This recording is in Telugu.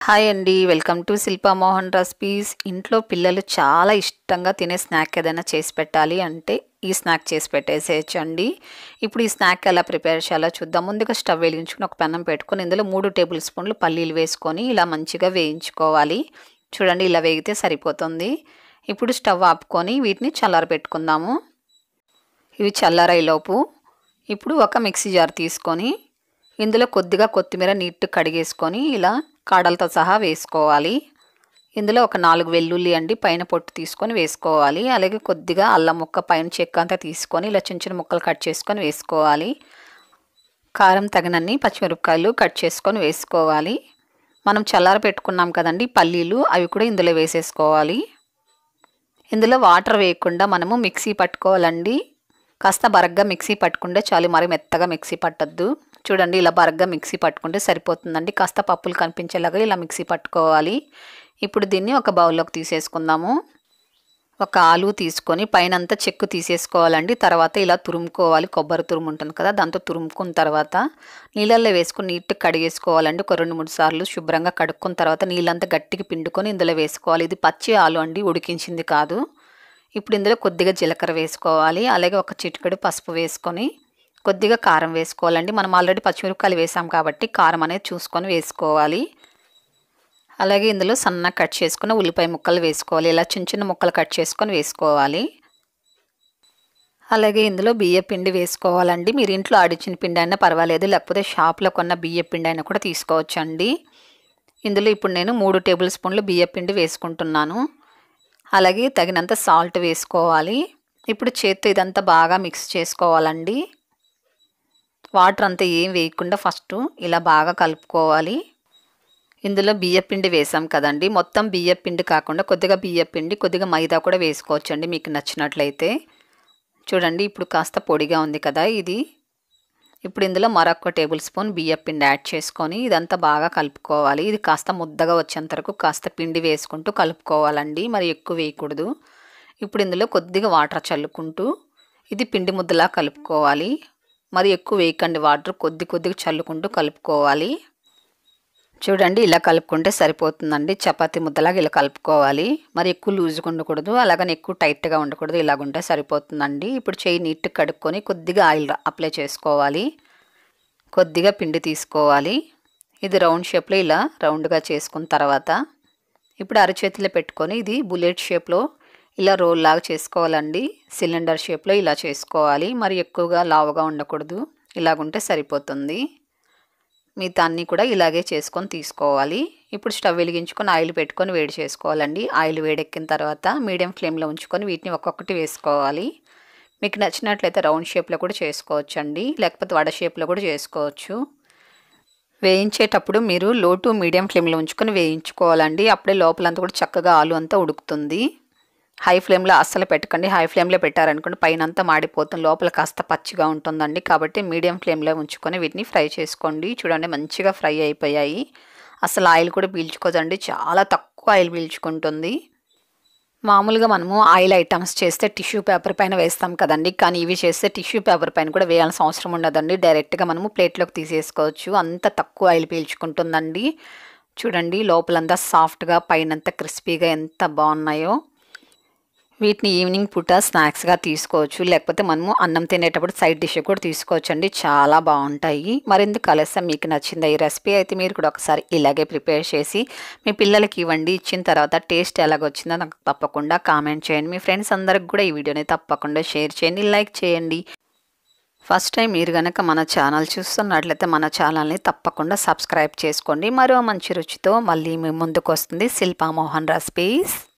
హాయ్ అండి welcome to Shilpa Mohan recipes ఇంట్లో పిల్లలు చాలా ఇష్టంగా తినే స్నాక్ ఏదైనా చేసి పెట్టాలి అంటే ఈ స్నాక్ చేసి పెట్టేసేయచ్చు అండి ఇప్పుడు ఈ స్నాక్ ఎలా ప్రిపేర్ చేయాలో చూద్దాం ముందుగా స్టవ్ వెలిగించుకుని ఒక పెన్నం పెట్టుకొని ఇందులో మూడు టేబుల్ స్పూన్లు పల్లీలు వేసుకొని ఇలా మంచిగా వేయించుకోవాలి చూడండి ఇలా వేగితే సరిపోతుంది ఇప్పుడు స్టవ్ ఆపుకొని వీటిని చల్లార పెట్టుకుందాము ఇవి చల్లారయ్యేలోపు ఇప్పుడు ఒక మిక్సీ జార్ తీసుకొని ఇందులో కొద్దిగా కొత్తిమీర నీట్ కడిగేసుకొని ఇలా కాడలతో సహా వేసుకోవాలి ఇందులో ఒక నాలుగు వెల్లుల్లి అండి పైన పొట్టు తీసుకొని వేసుకోవాలి అలాగే కొద్దిగా అల్లం ముక్క పైన చెక్క అంతా తీసుకొని ఇలా చిన్న చిన్న ముక్కలు కట్ చేసుకొని వేసుకోవాలి కారం తగినన్ని పచ్చిమిరపకాయలు కట్ చేసుకొని వేసుకోవాలి మనం చల్లార పెట్టుకున్నాం కదండి పల్లీలు అవి కూడా ఇందులో వేసేసుకోవాలి ఇందులో వాటర్ వేయకుండా మనము మిక్సీ పట్టుకోవాలండి కాస్త బరగ్గా మిక్సీ పట్టుకుంటే చాలు మరి మెత్తగా మిక్సీ పట్టద్దు చూడండి ఇలా బరగ్గా మిక్సీ పట్టుకుంటే సరిపోతుందండి కాస్త పప్పులు కనిపించేలాగా ఇలా మిక్సీ పట్టుకోవాలి ఇప్పుడు దీన్ని ఒక బౌల్లోకి తీసేసుకుందాము ఒక ఆలు తీసుకొని పైనంతా చెక్కు తీసేసుకోవాలండి తర్వాత ఇలా తురుముకోవాలి కొబ్బరి తురుము ఉంటుంది కదా దాంతో తురుముకున్న తర్వాత నీళ్ళల్లో వేసుకుని నీట్గా కడిగేసుకోవాలండి ఒక రెండు మూడు సార్లు శుభ్రంగా కడుక్కున్న తర్వాత నీళ్ళంతా గట్టిగా పిండుకొని ఇందులో వేసుకోవాలి ఇది పచ్చి ఆలు అండి ఉడికించింది కాదు ఇప్పుడు ఇందులో కొద్దిగా జీలకర్ర వేసుకోవాలి అలాగే ఒక చిటికెడు పసుపు వేసుకొని కొద్దిగా కారం వేసుకోవాలండి మనం ఆల్రెడీ పచ్చిమిరపకాయలు వేసాం కాబట్టి కారం అనేది చూసుకొని వేసుకోవాలి అలాగే ఇందులో సన్న కట్ చేసుకుని ఉల్లిపాయ ముక్కలు వేసుకోవాలి ఇలా చిన్న చిన్న ముక్కలు కట్ చేసుకొని వేసుకోవాలి అలాగే ఇందులో బియ్య పిండి వేసుకోవాలండి మీరు ఇంట్లో ఆడిచిన పిండి అయినా పర్వాలేదు లేకపోతే షాప్లో కొన్న బియ్య పిండి అయినా కూడా తీసుకోవచ్చండి ఇందులో ఇప్పుడు నేను మూడు టేబుల్ స్పూన్లు బియ్య పిండి వేసుకుంటున్నాను అలాగే తగినంత సాల్ట్ వేసుకోవాలి ఇప్పుడు చేత్తో ఇదంతా బాగా మిక్స్ చేసుకోవాలండి వాటర్ అంతా ఏం వేయకుండా ఫస్ట్ ఇలా బాగా కలుపుకోవాలి ఇందులో బియ్యపిండి వేసాం కదండి మొత్తం బియ్యపిండి కాకుండా కొద్దిగా బియ్యపిండి కొద్దిగా మైదా కూడా వేసుకోవచ్చండి మీకు నచ్చినట్లయితే చూడండి ఇప్పుడు కాస్త పొడిగా ఉంది కదా ఇది ఇప్పుడు ఇందులో మరొక టేబుల్ స్పూన్ బియ్యపిండి యాడ్ చేసుకొని ఇదంతా బాగా కలుపుకోవాలి ఇది కాస్త ముద్దగా వచ్చేంత వరకు కాస్త పిండి వేసుకుంటూ కలుపుకోవాలండి మరి ఎక్కువ వేయకూడదు ఇప్పుడు ఇందులో కొద్దిగా వాటర్ చల్లుకుంటూ ఇది పిండి ముద్దలా కలుపుకోవాలి మరి ఎక్కువ వేయకండి వాటర్ కొద్ది కొద్దిగా చల్లుకుంటూ కలుపుకోవాలి చూడండి ఇలా కలుపుకుంటే సరిపోతుందండి చపాతీ ముద్దలాగా ఇలా కలుపుకోవాలి మరి ఎక్కువ లూజ్గా ఉండకూడదు అలాగని ఎక్కువ టైట్గా ఉండకూడదు ఇలాగుంటే సరిపోతుందండి ఇప్పుడు చేయి నీట్గా కడుక్కొని కొద్దిగా ఆయిల్ అప్లై చేసుకోవాలి కొద్దిగా పిండి తీసుకోవాలి ఇది రౌండ్ షేప్లో ఇలా రౌండ్గా చేసుకున్న తర్వాత ఇప్పుడు అరచేతిలో పెట్టుకొని ఇది బుల్లెట్ షేప్లో ఇలా రోల్ లాగా చేసుకోవాలండి సిలిండర్ షేప్లో ఇలా చేసుకోవాలి మరి ఎక్కువగా లావుగా ఉండకూడదు ఇలాగుంటే సరిపోతుంది మిగతా అన్నీ కూడా ఇలాగే చేసుకొని తీసుకోవాలి ఇప్పుడు స్టవ్ వెలిగించుకొని ఆయిల్ పెట్టుకొని వేడి చేసుకోవాలండి ఆయిల్ వేడెక్కిన తర్వాత మీడియం ఫ్లేమ్లో ఉంచుకొని వీటిని ఒక్కొక్కటి వేసుకోవాలి మీకు నచ్చినట్లయితే రౌండ్ షేప్లో కూడా చేసుకోవచ్చు అండి లేకపోతే వడ షేప్లో కూడా చేసుకోవచ్చు వేయించేటప్పుడు మీరు లో టు మీడియం ఫ్లేమ్లో ఉంచుకొని వేయించుకోవాలండి అప్పుడే లోపలంతా కూడా చక్కగా ఆలు అంతా ఉడుకుతుంది హై ఫ్లేమ్లో అస్సలు పెట్టకండి హై ఫ్లేమ్లో పెట్టారనుకోండి పైన అంతా మాడిపోతుంది లోపల కాస్త పచ్చిగా ఉంటుందండి కాబట్టి మీడియం ఫ్లేమ్లో ఉంచుకొని వీటిని ఫ్రై చేసుకోండి చూడండి మంచిగా ఫ్రై అయిపోయాయి అసలు ఆయిల్ కూడా పీల్చుకోదండి చాలా తక్కువ ఆయిల్ పీల్చుకుంటుంది మామూలుగా మనము ఆయిల్ ఐటమ్స్ చేస్తే టిష్యూ పేపర్ పైన వేస్తాం కదండి కానీ ఇవి చేస్తే టిష్యూ పేపర్ పైన కూడా వేయాల్సిన అవసరం ఉండదండి డైరెక్ట్గా మనము ప్లేట్లోకి తీసేసుకోవచ్చు అంత తక్కువ ఆయిల్ పీల్చుకుంటుందండి చూడండి లోపలంతా సాఫ్ట్గా పైనంతా క్రిస్పీగా ఎంత బాగున్నాయో వీటిని ఈవినింగ్ పూట స్నాక్స్గా తీసుకోవచ్చు లేకపోతే మనము అన్నం తినేటప్పుడు సైడ్ డిష్ కూడా తీసుకోవచ్చు అండి చాలా బాగుంటాయి మరెందుకు ఆలస్యం మీకు నచ్చింది ఈ రెసిపీ అయితే మీరు కూడా ఒకసారి ఇలాగే ప్రిపేర్ చేసి మీ పిల్లలకి ఇవ్వండి ఇచ్చిన తర్వాత టేస్ట్ ఎలాగొచ్చిందో నాకు తప్పకుండా కామెంట్ చేయండి మీ ఫ్రెండ్స్ అందరికి కూడా ఈ వీడియోని తప్పకుండా షేర్ చేయండి లైక్ చేయండి ఫస్ట్ టైం మీరు కనుక మన ఛానల్ చూస్తున్నట్లయితే మన ఛానల్ని తప్పకుండా సబ్స్క్రైబ్ చేసుకోండి మరో మంచి రుచితో మళ్ళీ మీ ముందుకు వస్తుంది శిల్పా మోహన్ రెసిపీస్